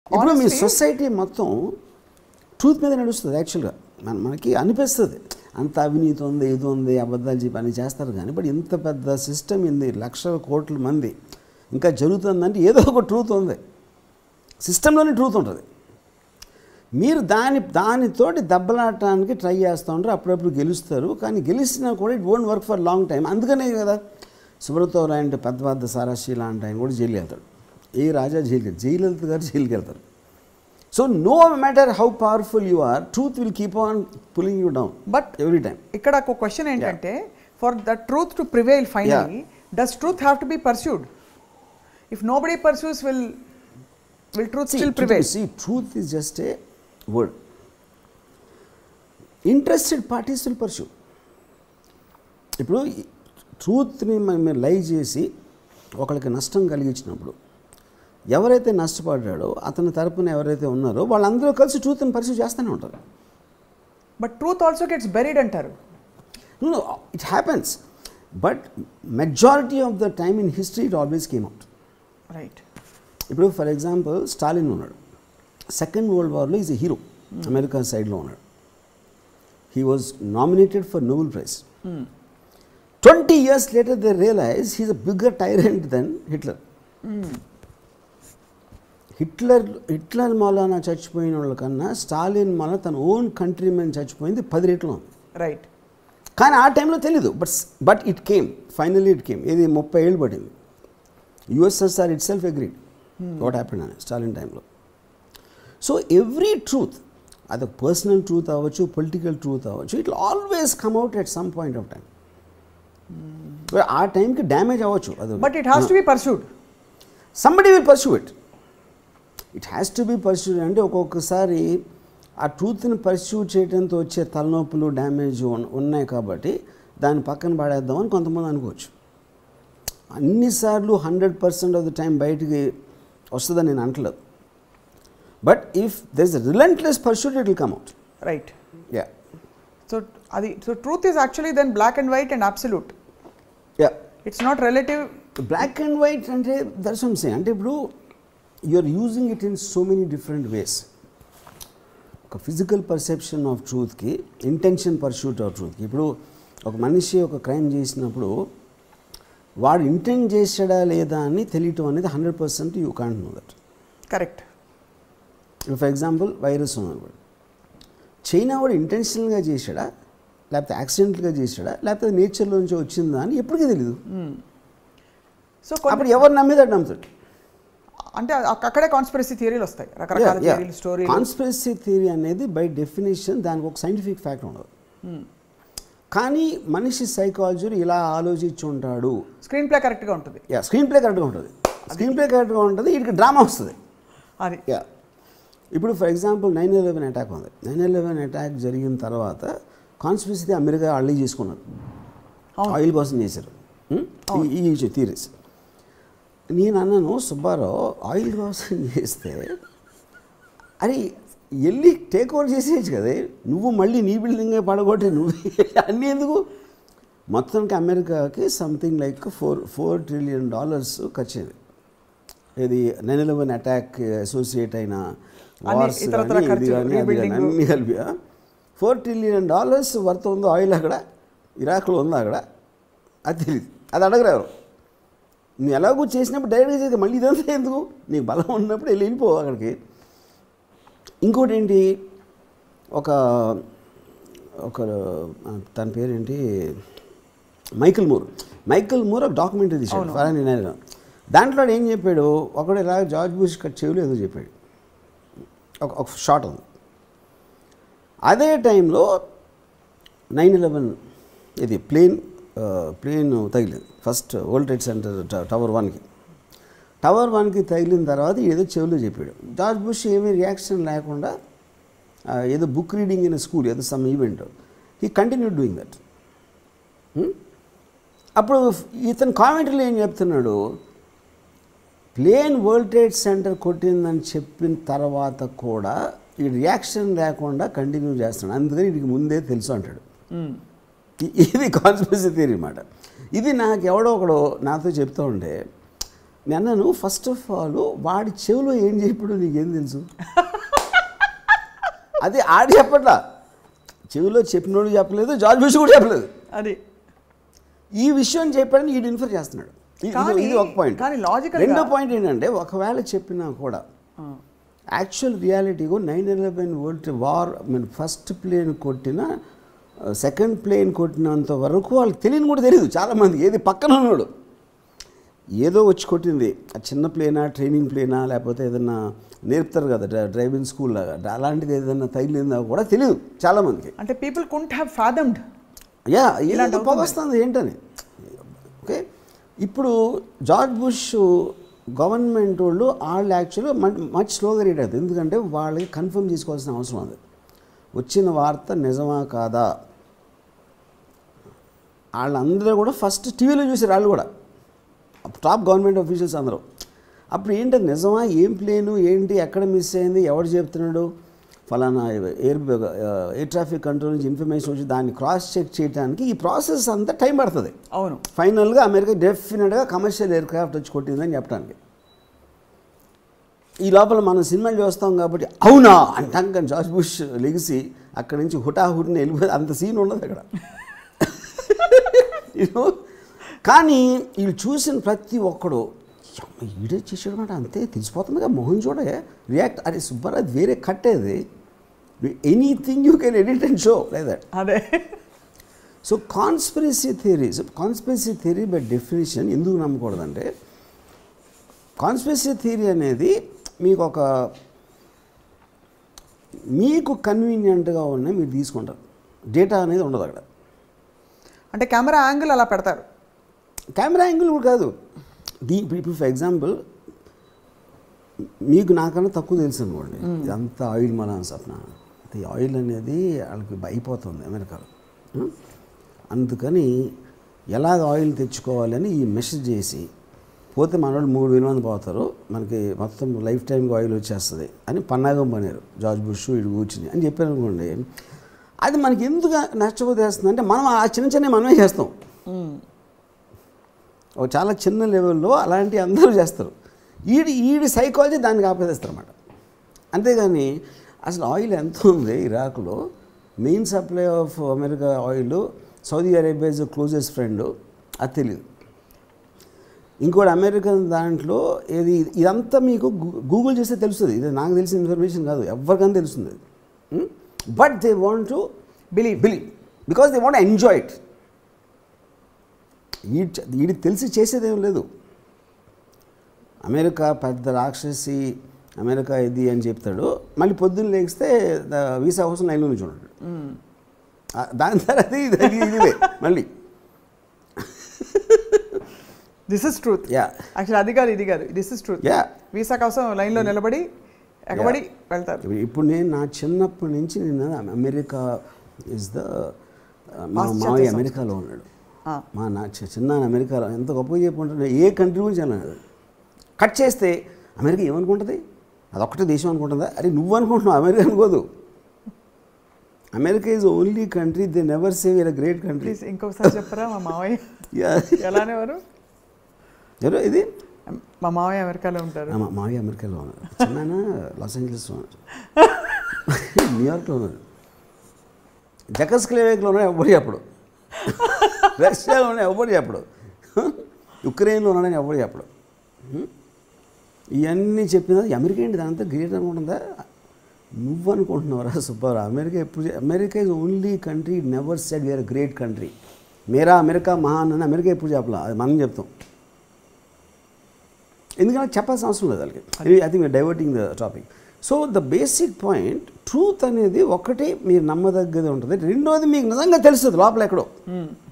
ఇప్పుడు మీ Honestly- society మొత్తం ట్రూత్ మీద నడుస్తుంది యాక్చువల్గా మన మనకి అనిపిస్తుంది అంత అవినీతి ఉంది ఇది ఉంది అబద్ధాలు చెప్పి అని చేస్తారు కానీ బట్ ఇంత పెద్ద సిస్టమ్ ఇంది లక్షల కోట్ల మంది ఇంకా జరుగుతుందంటే ఏదో ఒక ట్రూత్ ఉంది సిస్టంలోనే ట్రూత్ ఉంటుంది మీరు దాని దానితోటి దెబ్బలాడటానికి ట్రై చేస్తూ ఉంటారు అప్పుడప్పుడు గెలుస్తారు కానీ గెలిచినా కూడా it won't work for long time అందుకనే కదా సుబ్రతో లాంటి పెద్ద పెద్ద సారాశి లాంటి ఆయన కూడా జైలు వెళ్తాడు ఏ రాజా జైలుకి జయలలిత గారు జైలుకి వెళ్తారు so no matter how powerful you are truth will keep on pulling you down But- every time ఇక్కడ ఒక క్వశ్చన్ ఏంటంటే for the truth to prevail finally does truth have to be pursued if nobody pursues will will truth still prevail See, truth is just a word. Interested parties will pursue. ఇప్పుడు ట్రూత్ని మేము లై చేసి ఒకరికి నష్టం కలిగించినప్పుడు ఎవరైతే నష్టపడ్డాడో అతని తరపున ఎవరైతే ఉన్నారో వాళ్ళందరూ కలిసి ట్రూత్ని పర్సూ చేస్తూనే ఉంటారు but truth also gets buried అంటారు it happens but majority of the time in history it always came out right ఇప్పుడు ఫర్ ఎగ్జాంపుల్ స్టాలిన్ ఉన్నాడు సెకండ్ వరల్డ్ వార్లో ఈజ్ ఎ హీరో అమెరికా సైడ్లో ఉన్నాడు he was nominated for Nobel prize twenty years later they realise he's a bigger tyrant then Hitler Hitler Hitler మూలాన చచ్చిపోయిన వాళ్ళకన్నా స్టాలిన్ మూలన తన ఓన్ కంట్రీ మెన్ చచ్చిపోయింది పది రెట్లు ఉంది రైట్ కానీ ఆ టైంలో తెలీదు but but it came finally it came ఇది ముప్పై ఏళ్ళు పడింది USSR itself agreed what happen అని స్టాలిన్ టైంలో సో ఎవ్రీ ట్రూత్ అది పర్సనల్ ట్రూత్ అవ్వచ్చు పొలిటికల్ ట్రూత్ అవ్వచ్చు it always come out at some point of time ఆ టైంకి డ్యామేజ్ అవ్వచ్చు అది but it has to be pursued somebody will pursue it it has to be pursue అంటే ఒక్కొక్కసారి ఆ ట్రూత్ని పర్సూ చేయడంతో వచ్చే తలనొప్పులు డ్యామేజ్ ఉన్నాయి కాబట్టి దాన్ని పక్కన పడేద్దామని కొంతమంది అనుకోవచ్చు అన్నిసార్లు hundred percent of the time బయటికి వస్తుందని నేను అంటలేదు but if there is relentless pursuit it will come out right ya so అది so truth is actually then black and white and absolute ya it's not relative black and white అంటే దర్శనం సే అంటే ఇప్పుడు you are using it in so many different ways ఒక physical perception of ట్రూత్కి intention pursuit of ట్రూత్కి ఇప్పుడు ఒక మనిషి ఒక క్రైమ్ చేసినప్పుడు వాడు ఇంటెంట్ చేసాడా లేదా అని తెలియటం అనేది hundred percent you can't know that correct for example virus ఉన్నప్పుడు చైనా వాడు ఇంటెన్షనల్గా చేశాడా లేకపోతే యాక్సిడెంట్గా చేశాడా లేకపోతే నేచర్లోంచి వచ్చిందా అని ఎప్పటికీ తెలియదు సో అప్పుడు ఎవరు నమ్మేదాడు నమ్ముతాడు అంటే అక్- అక్కడే కాన్స్పిరసీ థియరీలు వస్తాయి రకరకాల థియరీలు స్టోరీ కాన్స్పిరసీ థియరీ అనేది బై డెఫినేషన్ దానికి ఒక సైంటిఫిక్ ఫ్యాక్ట్ ఉండదు కానీ మనిషి సైకాలజీ ఇలా ఆలోచించి ఉంటాడు స్క్రీన్ ప్లే కరెక్ట్గా ఉంటుంది యా స్క్రీన్ ప్లే కరెక్ట్గా ఉంటుంది స్క్రీన్ ప్లే కరెక్ట్గా ఉంటుంది వీటికి డ్రామా వస్తుంది అది యా ఇప్పుడు for example nine eleven attack ఉంది నైన్ ఎలెవెన్ అటాక్ జరిగిన తర్వాత కాన్స్పిరసీ అమెరికా అళ్ళీ చేసుకున్నారు అవును. ఆయిల్ కోసం చేశారు ఉం? ఈ ఈ థీరీస్ నేను అన్నాను సుబ్బారావు ఆయిల్ కోసం చేస్తే అరే వెళ్ళి టేక్ ఓవర్ చేసేయచ్చు కదా నువ్వు మళ్ళీ నీ బిల్డింగే పడగొట్టి నువ్వు అన్నీ ఎందుకు మొత్తానికి అమెరికాకి something like four four trillion dollars ఖర్చు అయింది ఇది నైన్ ఎలెవెన్ అటాక్ అసోసియేట్ అయిన అన్ని wars ఇతరత్ర కానీ, ఇది ఖర్చు, కానీ, అది కానీ, rebuilding. అన్నీ కలిపి ఫోర్ ట్రిలియన్ డాలర్స్ వర్త్ ఉందో ఆయిల్ అక్కడ ఇరాక్లో ఉందా అక్కడ అది తెలియదు అది అడగరు ఎవరు నువ్వు ఎలాగో చేసినప్పుడు డైరెక్ట్గా చేసి మళ్ళీ ఇదంతా ఎందుకు నీకు బలం ఉన్నప్పుడు వెళ్ళి వెళ్ళిపో అక్కడికి ఇంకోటి ఏంటి ఒక ఒక ఆ, తన పేరేంటి మైకిల్ మూర్ మైకిల్ మూర్ ఒక డాక్యుమెంటరీ తీశాడు ఫరాన్ యునైటెడ్ దాంట్లో వాడు ఏం చెప్పాడు ఒకడు ఇలా జార్జ్ బుష్ కట్ చెవులు ఏదో చెప్పాడు ఒక ఒక షార్ట్ ఉంది అదే టైంలో నైన్ ఎలెవెన్ ఇది ప్లేన్ ప్లేన్ తగిలింది ఫస్ట్ వరల్డ్ ట్రేడ్ సెంటర్ ట- టవర్ వన్కి టవర్ వన్కి తగిలిన తర్వాత ఏదో చెవులో చెప్పాడు జార్జ్ బుష్ ఏమీ రియాక్షన్ లేకుండా ఆ, ఏదో బుక్ రీడింగ్ ఇన్ స్కూల్ ఏదో సమ్ ఈవెంట్ ఈ కంటిన్యూ డూయింగ్ దట్ అప్పుడు ఇతను కామెంటరీలో ఏం చెప్తున్నాడు ప్లేన్ వరల్డ్ ట్రేడ్ సెంటర్ కొట్టిందని చెప్పిన తర్వాత కూడా ఈ రియాక్షన్ లేకుండా కంటిన్యూ చేస్తున్నాడు అందుకని వీడికి ముందే తెలుసు అంటాడు ఇ- ఇది కాన్స్పిరసీ థియరీ అనమాట ఇది నాకు ఎవడో ఒకడు నాతో చెప్తూ ఉంటే నేను అన్నాను ఫస్ట్ ఆఫ్ ఆల్ వాడి చెవిలో ఏం చెప్పాడు నీకేం తెలుసు అది ఆడి చెప్పట్లా చెవిలో చెప్పినోడు చెప్పలేదు జార్జ్ బుష్ కూడా చెప్పలేదు అది ఈ విషయం చెప్పాడని ఈడు ఇన్ఫర్ చేస్తున్నాడు ఇది- కానీ- ఇది ఒక పాయింట్ కానీ logical గా- రెండో పాయింట్ ఏంటంటే ఒకవేళ చెప్పినా కూడా యాక్చువల్ రియాలిటీగా నైన్ ఎలెవెన్ వరల్డ్ వార్ మన ఫస్ట్ ప్లేన్ కొట్టిన సెకండ్ ప్లేన్ కొట్టినంత వరకు వాళ్ళకి తెలియని కూడా తెలియదు చాలామంది ఏది పక్కన ఉన్నాడు ఏదో వచ్చి కొట్టింది ఆ చిన్న ప్లేనా ట్రైనింగ్ ప్లేనా లేకపోతే ఏదన్నా నేర్పుతారు కదా డ్రై- డ్రైవింగ్ స్కూల్ లాగా అలాంటిది ఏదన్నా తగిలిందా కూడా తెలియదు చాలామందికి అంటే people can't have fathomed yeah ఇలాంటి ఇలాంటి అవుతుంది. పొగ వస్తుంది ఏంటని ఓకే ఇప్పుడు జార్జ్ బుష్ గవర్నమెంట్ వాళ్ళు వాళ్ళు యాక్చువల్గా మచ్ స్లోగా రీడ్ అవుతుంది ఎందుకంటే వాళ్ళకి కన్ఫర్మ్ చేసుకోవాల్సిన అవసరం ఉంది వచ్చిన వార్త నిజమా కాదా వాళ్ళందరూ కూడా ఫస్ట్ టీవీలో చూసారు వాళ్ళు కూడా టాప్ గవర్నమెంట్ ఆఫీషియల్స్ అందరూ అప్పుడు ఏంటి అది నిజమా ఏం ప్లేను ఏంటి ఎక్కడ మిస్ అయింది ఎవడు చెప్తున్నాడు ఫలానా ఎయిర్ ఎయిర్ ట్రాఫిక్ కంట్రోల్ నుంచి ఇన్ఫర్మేషన్ వచ్చి దాన్ని క్రాస్ చెక్ చేయడానికి ఈ ప్రాసెస్ అంతా టైం పడుతుంది అవును ఫైనల్గా అమెరికా డెఫినెట్గా కమర్షియల్ ఎయిర్ క్రాఫ్ట్ వచ్చి కొట్టిందని చెప్పడానికి ఈ లోపల మనం సినిమాలు చూస్తాం కాబట్టి అవునా అంటాం కానీ జార్జ్ బుష్ లెగిసి అక్కడి నుంచి హుటాహుటిని వెళ్ళిపోయి అంత సీన్ ఉండదు అక్కడ You know? కానీ వీళ్ళు చూసిన ప్రతి ఒక్కడు "యమ్మ, ఈడే చేసాడు మాట అంతే తెలిసిపోతుందిగా మోహన్ చూడే రియాక్ట్ అరే సుబ్బారా అది వేరే కట్టేది anything you can edit and show like that అదే so conspiracy theories conspiracy theory by definition ఎందుకు నమ్మకూడదంటే కాన్స్పిరసీ థియరీ అనేది మీకు ఒక మీకు కన్వీనియంట్గా ఉన్నాయి మీరు తీసుకుంటారు డేటా అనేది ఉండదు అక్కడ అంటే కెమెరా యాంగిల్ అలా పెడతారు కెమెరా యాంగిల్ కూడా కాదు దీ ఇప్పుడు ఫర్ ఎగ్జాంపుల్ మీకు నాకన్నా తక్కువ తెలుసు అనుకోండి ఇదంతా ఆయిల్ మన సప్న ఈ ఆయిల్ అనేది వాళ్ళకి అయిపోతుంది అమెరికాలో ఆ? అందుకని ఎలాగ ఆయిల్ తెచ్చుకోవాలని ఈ మెసేజ్ చేసి పోతే మన వాళ్ళు మూడు వేల మంది పోతారు మనకి మొత్తం లైఫ్ టైంకి ఆయిల్ వచ్చేస్తుంది అని పన్నాగం పనారు జార్జ్ బుష్ ఇటు కూర్చుని అని చెప్పారు అనుకోండి అది మనకి ఎందుకు నష్టపోతేస్తుంది అంటే మనం ఆ చిన్న చిన్న మనమే చేస్తాం ఒక చాలా చిన్న లెవెల్లో అలాంటి అందరూ చేస్తారు ఈడి ఈడి సైకాలజీ దానికి ఆపేస్తారు అన్నమాట అంతేగాని అసలు ఆయిల్ ఎంత ఉంది ఇరాక్లో main supply of America oil Saudi Arabia is closest friend అది తెలియదు ఇంకోటి అమెరికన్ దాంట్లో ఏది ఇదంతా మీకు గూ- గూగుల్ చేస్తే తెలుస్తుంది ఇది నాకు తెలిసిన ఇన్ఫర్మేషన్ కాదు ఎవరికైనా తెలుస్తుంది but they want to believe believe because they want enjoy it ఈ వీడికి తెలిసి చేసేదేం లేదు అమెరికా పెద్ద రాక్షసి అమెరికా ఇది అని చెప్తాడు మళ్ళీ పొద్దున్న లేస్తే ద- వీసా కోసం లైన్లో నుంచి ఉంటాడు ఆ, దాని తర్వాత ఇది ఇది ఇదివే మళ్ళీ this is truth yeah actual అది కాదు ఇది కాదు this is truth yeah visa కోసం లైన్లో నిలబడి ఎగబడి వెళ్తారు ఇప్పుడు నేను నా చిన్నప్పటి నుంచి నేను అమెరికా ఇస్ ద మా పాశ్చాత్య మావయ్య సంస్కృతి. అమెరికాలో ఉన్నాడు ఆ, మా నా చి- చిన్న అమెరికాలో ఎంత గొప్పగా చెప్పుకుంటున్నా ఏ కంట్రీ గురించి అన్నాడు కట్ చేస్తే అమెరికా ఏమనుకుంటుంది అదొక్కటే దేశం అనుకుంటుందా అరే నువ్వు అనుకుంటున్నావు అమెరికా అనుకోదు America is only country they never save their great country please ఇంకొకసారి చెప్పరా మా మావయ్య ఎలానే వారు ఎవరు ఇది మా మావయ్య అమెరికాలో ఉంటారు ఆ, మా మావయ్య అమెరికాలో ఉన్నారు చిన్న లాస్ ఏంజలస్లో ఉన్నారు న్యూయార్క్లో ఉన్నారు జకస్క్లేవేక్లో ఉన్నాడు ఎవ్వడు చెప్పడు రష్యాలో ఉన్నాడు ఎవ్వడు చెప్పడు యుక్రెయిన్లో ఉన్నాడని ఎవ్వడు చెప్పడు హ్మ్? ఇవన్నీ చెప్పినా అమెరికా ఏంటి దాంతో గ్రేట్ అనుకుంటుందా నువ్వు అనుకుంటున్నావురా సుబ్బారావు అమెరికా ఎప్పుడు చె- America is only country never said where great country మేరా అమెరికా మహాన్ అని అమెరికా ఎప్పుడు చెప్పలా అది మనం చెప్తాం ఎందుకంటే చెప్పాల్సిన అవసరం లేదు వాళ్ళకి I think diverting the topic so the basic point truth అనేది ఒకటి మీరు నమ్మదగ్గది ఉంటుంది రెండోది మీకు నిజంగా తెలుస్తుంది లోపల ఎక్కడో మ్మ్.